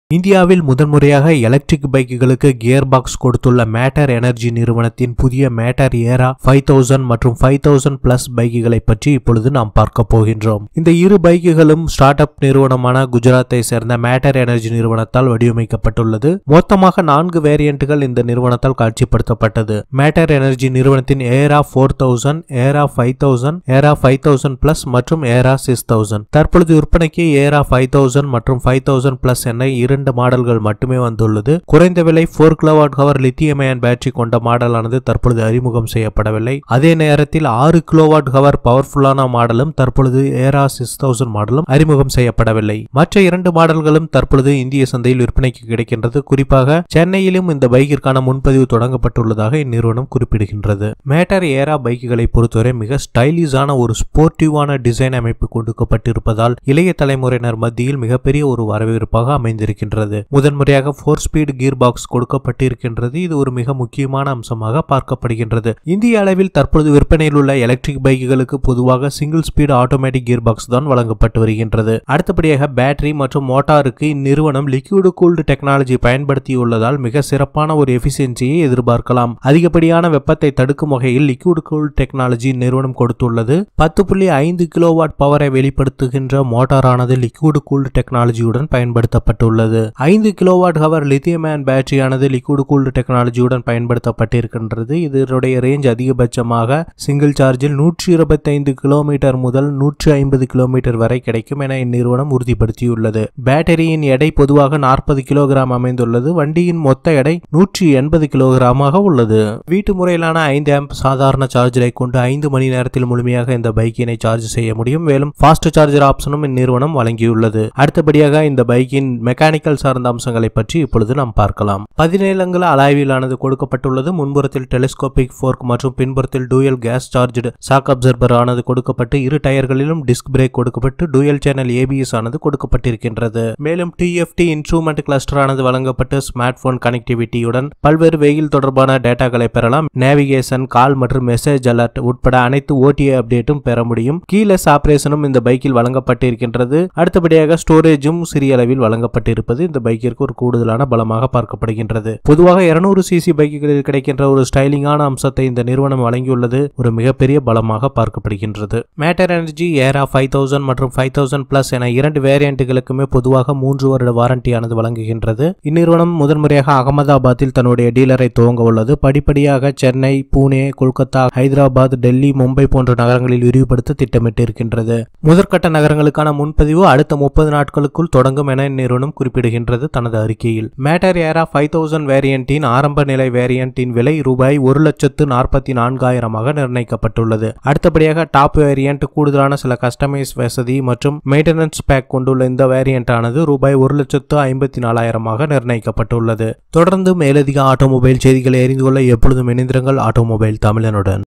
இந்தியாவில் முதன்முறையாக எலக்ட்ரிக் பைக்குகளுக்கு கியர் பாக்ஸ் கொடுத்துள்ள மேட்டர் எனர்ஜி நிறுவனத்தின் புதிய மேட்டர் ஏரா ஃபைவ் தௌசண்ட் மற்றும் ஃபைவ் தௌசண்ட் பிளஸ் பைக்குகளை பற்றி இப்பொழுது நாம் பார்க்க போகின்றோம் இந்த இரு பைக்குகளும் ஸ்டார்ட் அப் நிறுவனமான குஜராத்தை சேர்ந்த மேட்டர் எனர்ஜி நிறுவனத்தால் வடிவமைக்கப்பட்டுள்ளது மொத்தமாக நான்கு வேரியன்ட்டுகள் இந்த நிறுவனத்தால் காட்சிப்படுத்தப்பட்டது மேட்டர் எனர்ஜி நிறுவனத்தின் Aera four thousand Aera five thousand Aera five thousand plus மற்றும் ஏரா சிக்ஸ் தௌசண்ட் தற்பொழுது விற்பனைக்கு ஏரா ஃபைவ் தௌசண்ட் மற்றும் ஃபைவ் தௌசண்ட் பிளஸ் என இரண்டு மாடல்கள் மட்டுமே வந்துள்ளது குறைந்த விலை four kilowatt hour lithium ion battery கொண்ட மாடலானது தற்பொழுது அறிமுகம் செய்யப்படவில்லை அதே நேரத்தில் ஆறு கிலோவாட் ஹவர் பவர்ஃபுல்லான மாடலும் தற்பொழுது ஏரா சிக்ஸ் தௌசண்ட் மாடலும் அறிமுகம் செய்யப்படவில்லை மற்ற இரண்டு மாடல்களும் தற்பொழுது இந்திய சந்தையில் விற்பனைக்கு கிடைக்கின்றது குறிப்பாக சென்னையிலும் இந்த பைக்கிற்கான முன்பதிவு தொடங்கப்பட்டுள்ளதாக இந்நிறுவனம் குறிப்பிடுகின்றது மேட்டர் ஏரா பைக்குகளை பொறுத்தவரை மிக ஸ்டைலிஷான ஒரு ஸ்போர்ட்டிவான டிசைன் அமைப்பு கொடுக்கப்பட்டிருப்பதால் இளைய தலைமுறையினர் மத்தியில் மிகப்பெரிய ஒரு வரவேற்பாக அமைந்திருக்கின்றது முதன்முறையாக ஃபோர் ஸ்பீட் கியர் பாக்ஸ் கொடுக்கப்பட்டிருக்கின்றது இது ஒரு மிக முக்கியமான அம்சமாக பார்க்கப்படுகின்றது இந்திய அளவில் தற்பொழுது விற்பனையில் உள்ள எலக்ட்ரிக் பைக்குகளுக்கு பொதுவாக single speed automatic gear box தான் வழங்கப்பட்டு வருகின்றது அடுத்தபடியாக பேட்டரி மற்றும் மோட்டாருக்கு இந்நிறுவனம் லிக்விட் கூல்டு டெக்னாலஜி பயன்படுத்தியுள்ளதால் மிக சிறப்பான ஒரு எஃபிஷியன்சியை எதிர்பார்க்கலாம் அதிகப்படியான வெப்பத்தை தடுக்கும் வகையில் லிக்விட் கூல்டு டெக்னாலஜி நிறுவனம் கொடுத்துள்ளது பத்து புள்ளி ஐந்து கிலோவாட் பவரை வெளிப்படுத்துகின்ற மோட்டாரானது லிக்விட் கூல்டு டெக்னாலஜியுடன் பயன்படுத்தப்பட்டுள்ளது ஐந்து கிலோவாட் ஹவர் லித்தியம் அயன் பேட்டரியானது லிக்விட் கூல்டு டெக்னாலஜியுடன் பயன்படுத்தப்பட்டிருக்கின்றது இதனுடைய ரேஞ்ச் அதிகபட்சமாக சிங்கிள் சார்ஜில் நூற்றி இருபத்தைந்து கிலோமீட்டர் முதல் நூற்றி ஐம்பது கிலோமீட்டர் வரை கிடைக்கும் என இந்நிறுவனம் உறுதிப்படுத்தியுள்ளது பேட்டரியின் எடை பொதுவாக நாற்பது கிலோகிராம் அமைந்துள்ளது வண்டியின் மொத்த எடை நூற்றி எண்பது கிலோகிராமாக உள்ளது வீட்டு முறையிலான ஐந்து ஆம்ப் சாதாரண சார்ஜரை கொண்டு ஐந்து மணி நேரத்தில் முழுமையாக இந்த பைக்கினை சார்ஜ் செய்ய முடியும் மேலும் ஃபாஸ்ட் சார்ஜர் ஆப்ஷனும் இந்நிறுவனம் வழங்கியுள்ளது அடுத்தபடியாக இந்த பைக்கின் மெக்கானிக்கல் சார்ந்த அம்சங்களை பற்றி இப்பொழுது நாம் பார்க்கலாம் பதினேழு அலாய்விலானது கொடுக்கப்பட்டுள்ளது முன்புறத்தில் டெலிஸ்கோபிக் ஃபோர்க் மற்றும் பின்புறத்தில் dual gas charged shock absorber ஆனது கொடுக்கப்பட்டு இரு டயர்களிலும் டிஸ்க் பிரேக் கொடுக்கப்பட்டு டூயல் சேனல் ஏபிஎஸ் ஆனது கொடுக்கப்பட்டிருக்கின்றது மேலும் டிஎஃப்டி இன்ஸ்ட்ருமெண்ட் கிளஸ்டர் ஆனது வழங்கப்பட்டு ஸ்மார்ட் போன் கனெக்டிவிட்டியுடன் பல்வேறு வெயில் தொடர்பான டேட்டாக்களை பெறலாம் நேவிகேஷன் கால் மற்றும் மெசேஜ் அலர்ட் உட்பட அனைத்து ஓடிஏ அப்டேட்டும் பெற முடியும் கீலெஸ் ஆபரேஷனும் இந்த பைக்கில் வழங்கப்பட்டிருக்கின்றது அடுத்தபடியாக ஸ்டோரேஜும் சிறிய அளவில் வழங்கப்பட்டிருப்பது இந்த பைக்கிற்கு ஒரு கூடுதலான பலமாக பார்க்கப்படுகின்றது பொதுவாக இருநூறு சிசி பைக்குகளில் கிடைக்கின்ற ஒரு ஸ்டைலிங்கான அம்சத்தை இந்த நிறுவனம் வழங்கியுள்ளது ஒரு மிகப்பெரிய பலமாக பார்க்கப்படுகின்றது Matter Energy Aera five thousand மற்றும் ஃபைவ் தௌசண்ட் பிளஸ் என இரண்டு வேரியண்ட்டுகளுக்குமே பொதுவாக மூன்று வருட வாரண்டியானது வழங்குகின்றது இந்நிறுவனம் முதன்முறையாக அகமதாபாத்தில் தன்னுடைய டீலரை துவங்க உள்ளது படிப்படியாக சென்னை பூனே கொல்கத்தா ஹைதராபாத் டெல்லி மும்பை போன்ற நகரங்களில் விரிவுபடுத்த திட்டமிட்டிருக்கின்றது முதற்கட்ட நகரங்களுக்கான முன்பதிவு அடுத்த முப்பது நாட்களுக்குள் தொடங்கும் என இந்நிறுவனம் குறிப்பிடுகின்றது தனது அறிக்கையில் மேட்டர் ஏரா ஃபைவ் தௌசண்ட் வேரியண்டின் ஆரம்ப நிலை வேரியண்டின் விலை ரூபாய் ஒரு லட்சத்து நாற்பத்தி நான்காயிரமாக நிர்ணயிக்கப்பட்டுள்ளது அடுத்தபடியாக டாப் வேரியண்ட் கூடுதலான சில கஸ்டமைஸ் வசதி மற்றும் மெயின்டெனன்ஸ் பேக் கொண்டுள்ள இந்த வேரியண்ட் ஆனது ரூபாய் ஒரு லட்சத்து ஐம்பத்தி நாலாயிரமாக நிர்ணயிக்கப்பட்டுள்ளது தொடர்ந்து மேலதிக ஆட்டோமொபைல் செய்திகளை அறிந்து கொள்ள எப்பொழுதும் இணைந்திருங்கள் ஆட்டோமொபைல் தமிழனுடன்